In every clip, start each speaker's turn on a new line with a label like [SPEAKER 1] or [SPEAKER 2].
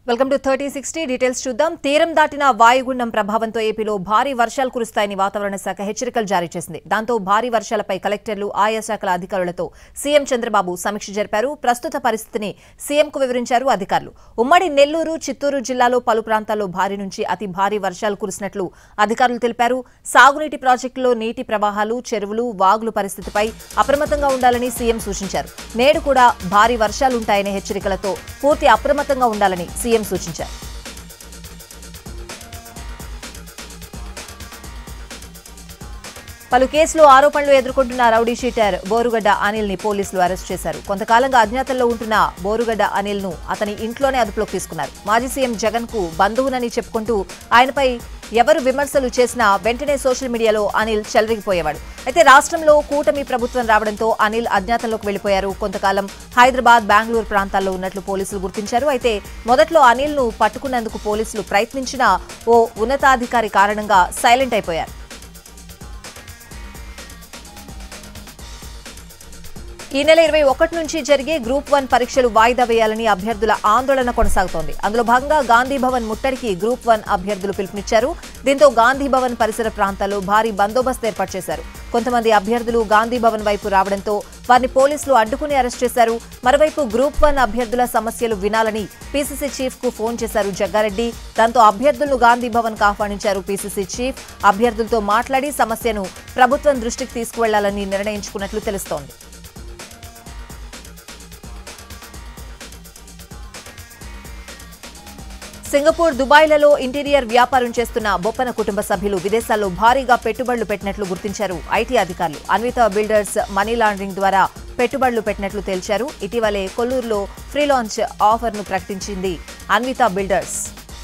[SPEAKER 1] welcome to thirty sixty details చూద్దాం తీరం దాటిన వాయుగుండం ప్రభావంతో ఏపీలో భారీ వర్షాలు కురుస్తాయని వాతావరణ శాఖ హెచ్చరికలు జారీ చేసింది దాంతో భారీ వర్షాలపై కలెక్టర్లు ఆయా శాఖల అధికారులతో సీఎం చంద్రబాబు సమీక్ష జరిపారు ప్రస్తుత పరిస్థితిని సీఎంకు వివరించారు అధికారులు ఉమ్మడి నెల్లూరు చిత్తూరు జిల్లాలో పలు ప్రాంతాల్లో భారీ నుంచి అతి భారీ వర్షాలు కురిసినట్లు అధికారులు తెలిపారు సాగునీటి ప్రాజెక్టులో నీటి ప్రవాహాలు చెరువులు వాగులు పరిస్థితిపై అప్రమత్తంగా ఉండాలని సీఎం సూచించారు నేడు కూడా భారీ వర్షాలుంటాయనే హెచ్చరికలతో పూర్తి అప్రమత్తంగా ఉండాలని సీఎం సూచించారు పలు కేసులు ఆరోపణలు ఎదుర్కొంటున్న రౌడీ షీటర్ బోరుగడ్డ అనిల్ ని పోలీసులు అరెస్ట్ చేశారు కొంతకాలంగా అజ్ఞాతంలో ఉంటున్న బోరుగడ్డ అనిల్ ను అతని ఇంట్లోనే అదుపులోకి తీసుకున్నారు మాజీ సీఎం జగన్ కు బంధువునని చెప్పుకుంటూ ఆయనపై ఎవరు విమర్శలు చేసినా వెంటనే సోషల్ మీడియాలో అనిల్ చెలరిగిపోయేవాడు అయితే రాష్ట్రంలో కూటమి ప్రభుత్వం రావడంతో అనిల్ అజ్ఞాతంలోకి వెళ్లిపోయారు కొంతకాలం హైదరాబాద్ బెంగళూరు ప్రాంతాల్లో ఉన్నట్లు పోలీసులు గుర్తించారు అయితే మొదట్లో అనిల్ ను పట్టుకునేందుకు పోలీసులు ప్రయత్నించినా ఓ ఉన్నతాధికారి కారణంగా సైలెంట్ అయిపోయారు ఈ నెల ఇరవై ఒకటి నుంచి జరిగే గ్రూప్ వన్ పరీక్షలు వాయిదా వేయాలని అభ్యర్థుల ఆందోళన కొనసాగుతోంది అందులో భాగంగా గాంధీ భవన్ ముట్టడికి గ్రూప్ వన్ అభ్యర్థులు పిలుపునిచ్చారు దీంతో గాంధీ భవన్ పరిసర ప్రాంతాల్లో భారీ బందోబస్తు ఏర్పాటు చేశారు కొంతమంది అభ్యర్థులు గాంధీ భవన్ వైపు రావడంతో వారిని పోలీసులు అడ్డుకుని అరెస్ట్ చేశారు మరోవైపు గ్రూప్ వన్ అభ్యర్థుల సమస్యలు వినాలని పీసీసీ చీఫ్ కు ఫోన్ చేశారు జగ్గారెడ్డి దాంతో అభ్యర్థులను గాంధీ భవన్ కు ఆహ్వానించారు పీసీసీ చీఫ్ అభ్యర్థులతో మాట్లాడి సమస్యను ప్రభుత్వం దృష్టికి తీసుకువెళ్లాలని నిర్ణయించుకున్నట్లు తెలుస్తోంది సింగపూర్ దుబాయ్లలో ఇంటీరియర్ వ్యాపారం చేస్తున్న బొప్పన కుటుంబ సభ్యులు విదేశాల్లో భారీగా పెట్టుబడులు పెట్టినట్లు గుర్తించారు ఐటీ అధికారులు అన్విత బిల్డర్స్ మనీ లాండరింగ్ ద్వారా పెట్టుబడులు పెట్టినట్లు తేల్చారు ఇటీవలే కొల్లూరులో ఫ్రీ లాంచ్ ఆఫర్ను ప్రకటించింది అన్విత బిల్డర్స్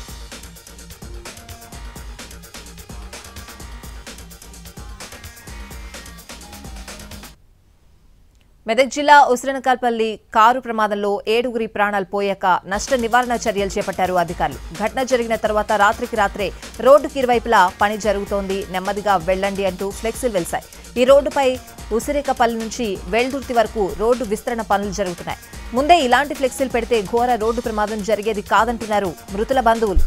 [SPEAKER 1] మెదక్ జిల్లా ఉసిరనకాల్పల్లి కారు ప్రమాదంలో ఏడుగురి ప్రాణాలు పోయాక నష్ట నివారణ చర్యలు చేపట్టారు అధికారులు ఘటన జరిగిన తర్వాత రాత్రికి రాత్రే రోడ్డుకి ఇరువైపులా పని జరుగుతోంది నెమ్మదిగా వెళ్లండి అంటూ ఫ్లెక్సీలు వెలిశాయి ఈ రోడ్డుపై ఉసిరికపల్లి నుంచి వెల్దుర్తి వరకు రోడ్డు విస్తరణ పనులు జరుగుతున్నాయి ముందే ఇలాంటి ఫ్లెక్సీలు పెడితే ఘోర రోడ్డు ప్రమాదం జరిగేది కాదంటున్నారు మృతుల బంధువులు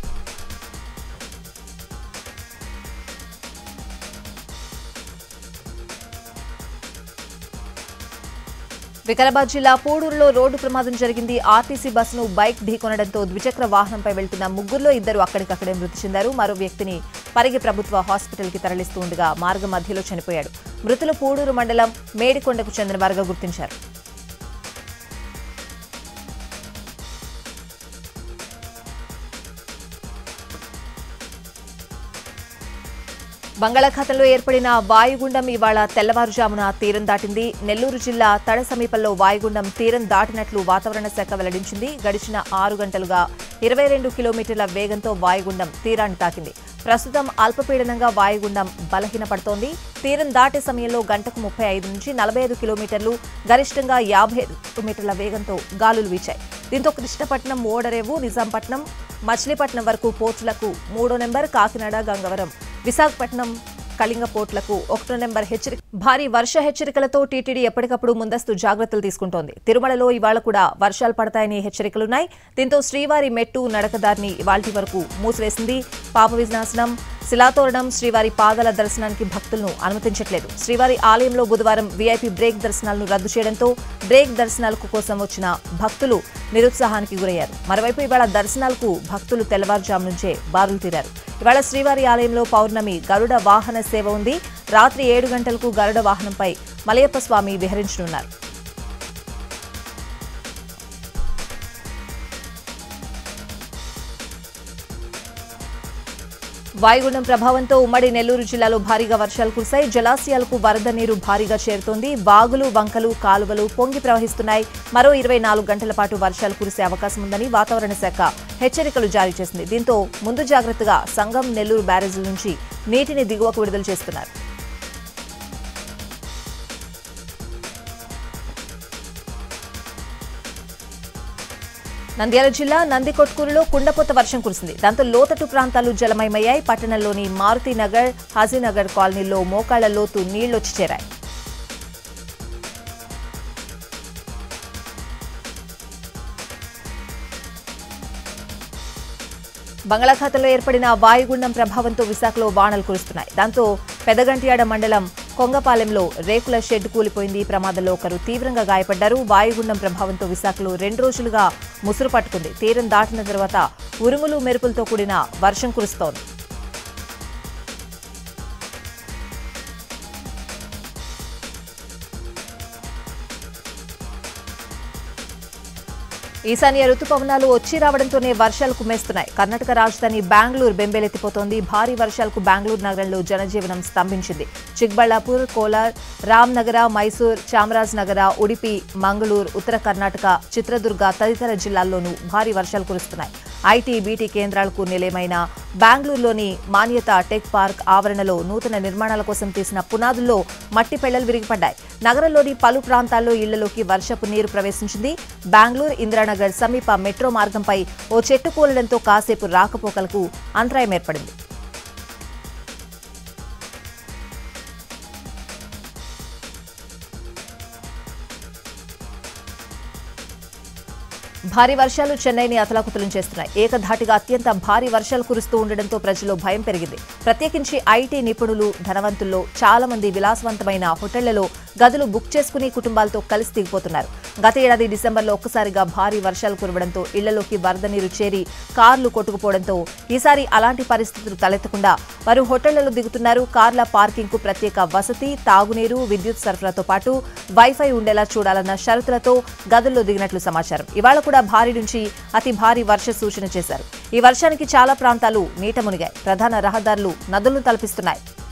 [SPEAKER 1] వికారాబాద్ జిల్లా పూడూరులో రోడ్డు ప్రమాదం జరిగింది ఆర్టీసీ బస్సును బైక్ ఢీకొనడంతో ద్విచక్ర వాహనంపై వెళ్తున్న ముగ్గురులో ఇద్దరు అక్కడికక్కడే మృతి చెందారు మరో వ్యక్తిని పరిగి ప్రభుత్వ హాస్పిటల్కి తరలిస్తూ ఉండగా మార్గ మధ్యలో చనిపోయాడు మృతులు పూడూరు మండలం మేడికొండకు చెందిన వారుగా గుర్తించారు బంగాళాఖాతంలో ఏర్పడిన వాయుగుండం ఇవాళ తెల్లవారుజామున తీరం దాటింది నెల్లూరు జిల్లా తడ సమీపంలో వాయుగుండం తీరం దాటినట్లు వాతావరణ శాఖ వెల్లడించింది గడిచిన ఆరు గంటలుగా ఇరవై రెండు కిలోమీటర్ల వేగంతో వాయుగుండం తీరాన్ని తాకింది ప్రస్తుతం అల్పపీడనంగా వాయుగుండం బలహీనపడుతోంది తీరం దాటే సమయంలో గంటకు ముప్పై ఐదు నుంచి నలభై ఐదు కిలోమీటర్లు గరిష్టంగా యాభై ఐదు కిలోమీటర్ల వేగంతో గాలులు వీచాయి దీంతో కృష్ణపట్నం ఓడరేవు నిజాంపట్నం మచిలీపట్నం వరకు పోర్టులకు మూడో నెంబర్ కాకినాడ గంగవరం విశాఖపట్నం కళింగ పోర్టులకు ఒకటో నెంబర్ హెచ్చరిక భారీ వర్ష హెచ్చరికలతో టీటీడీ ఎప్పటికప్పుడు ముందస్తు జాగ్రత్తలు తీసుకుంటోంది తిరుమలలో ఇవాళ కూడా వర్షాలు పడతాయని హెచ్చరికలున్నాయి దీంతో శ్రీవారి మెట్టు నడకదారిని ఇవాల్టి వరకు మూసివేసింది పాప వినాశనం శిలాతోరణం శ్రీవారి పాదాల దర్శనానికి భక్తులను అనుమతించట్లేదు శ్రీవారి ఆలయంలో బుధవారం వీఐపీ బ్రేక్ దర్శనాలను రద్దు చేయడంతో బ్రేక్ దర్శనాలకు కోసం వచ్చిన భక్తులు నిరుత్సాహానికి గురయ్యారు మరోవైపు ఇవాళ దర్శనాలకు భక్తులు తెల్లవారుజాము నుంచే బారులు తీరారు ఇవాళ శ్రీవారి ఆలయంలో పౌర్ణమి గరుడ వాహన సేవ ఉంది రాత్రి ఏడు గంటలకు గరుడ వాహనంపై మలయప్ప స్వామి విహరించనున్నారు వాయుగుండం ప్రభావంతో ఉమ్మడి నెల్లూరు జిల్లాలో భారీగా వర్షాలు కురిశాయి జలాశయాలకు వరద నీరు భారీగా చేరుతోంది వాగులు వంకలు కాలువలు పొంగి ప్రవహిస్తున్నాయి మరో ఇరవై నాలుగు గంటల పాటు వర్షాలు కురిసే అవకాశం ఉందని వాతావరణ శాఖ హెచ్చరికలు జారీ చేసింది దీంతో ముందు జాగ్రత్తగా సంగం నెల్లూరు బ్యారేజీల నుంచి నీటిని దిగువకు విడుదల చేస్తున్నారు నంద్యాల జిల్లా నందికొట్కూరులో కుండపోత వర్షం కురిసింది దాంతో లోతట్టు ప్రాంతాలు జలమయమయ్యాయి పట్టణంలోని మారుతినగర్ హాజీనగర్ కాలనీలో మోకాళ్ల లోతు నీళ్లొచ్చి చేరాయి బంగాళాఖాతంలో ఏర్పడిన వాయుగుండం ప్రభావంతో విశాఖలో వానలు కురుస్తున్నాయి దాంతో పెదగంటియాడ మండలం కొంగపాలెంలో రేకుల షెడ్ కూలిపోయింది ఈ ప్రమాదంలో ఒకరు తీవ్రంగా గాయపడ్డారు వాయుగుండం ప్రభావంతో విశాఖలో రెండు రోజులుగా ముసురు పట్టుకుంది తీరం దాటిన తర్వాత ఉరుములు మెరుపులతో కూడిన వర్షం కురుస్తోంది ఈశాన్య రుతుపవనాలు వచ్చి రావడంతోనే వర్షాలు కుమ్మేస్తున్నాయి కర్ణాటక రాజధాని బెంగళూరు బెంబేలెత్తిపోతోంది భారీ వర్షాలకు బెంగళూరు నగరంలో జనజీవనం స్తంభించింది చిక్బళ్లాపూర్ కోలార్ రామ్నగర మైసూర్ చామరాజ్నగర ఉడిపి మంగళూరు ఉత్తర కర్ణాటక చిత్రదుర్గ తదితర జిల్లాల్లోనూ భారీ వర్షాలు కురుస్తున్నాయి ఐటీ బీటీ కేంద్రాలకు నిలయమైన బెంగళూరులోని మాన్యత టెక్ పార్క్ ఆవరణలో నూతన నిర్మాణాల కోసం తీసిన పునాదుల్లో మట్టి పెళ్లలు విరిగిపడ్డాయి నగరంలోని పలు ప్రాంతాల్లో ఇళ్లలోకి వర్షపు నీరు ప్రవేశించింది బెంగళూరు ఇందిరానగర్ సమీప మెట్రో మార్గంపై ఓ చెట్టు కూలడంతో కాసేపు రాకపోకలకు అంతరాయం ఏర్పడింది భారీ వర్షాలు చెన్నైని అతలాకుతలం చేస్తున్నాయి ఏకధాటిగా అత్యంత భారీ వర్షాలు కురుస్తూ ఉండడంతో ప్రజల్లో భయం పెరిగింది ప్రత్యేకించి ఐటీ నిపుణులు ధనవంతుల్లో చాలా మంది విలాసవంతమైన హోటళ్లలో గదులు బుక్ చేసుకుని కుటుంబాలతో కలిసి దిగిపోతున్నారు గత ఏడాది డిసెంబర్లో ఒక్కసారిగా భారీ వర్షాలు కురవడంతో ఇళ్లలోకి వరద నీరు చేరి కార్లు కొట్టుకుపోవడంతో ఈసారి అలాంటి పరిస్థితులు తలెత్తకుండా వారు హోటళ్లలో దిగుతున్నారు కార్ల పార్కింగ్ కు ప్రత్యేక వసతి తాగునీరు విద్యుత్ సరఫరాతో పాటు వైఫై ఉండేలా చూడాలన్న షరతులతో గదుల్లో దిగినట్లు సమాచారం ఇవాళ కూడా భారీ నుంచి అతి భారీ వర్ష సూచన చేశారు ఈ వర్షానికి చాలా ప్రాంతాలు నీట మునిగాయి ప్రధాన రహదారులు నదులను తలపిస్తున్నాయి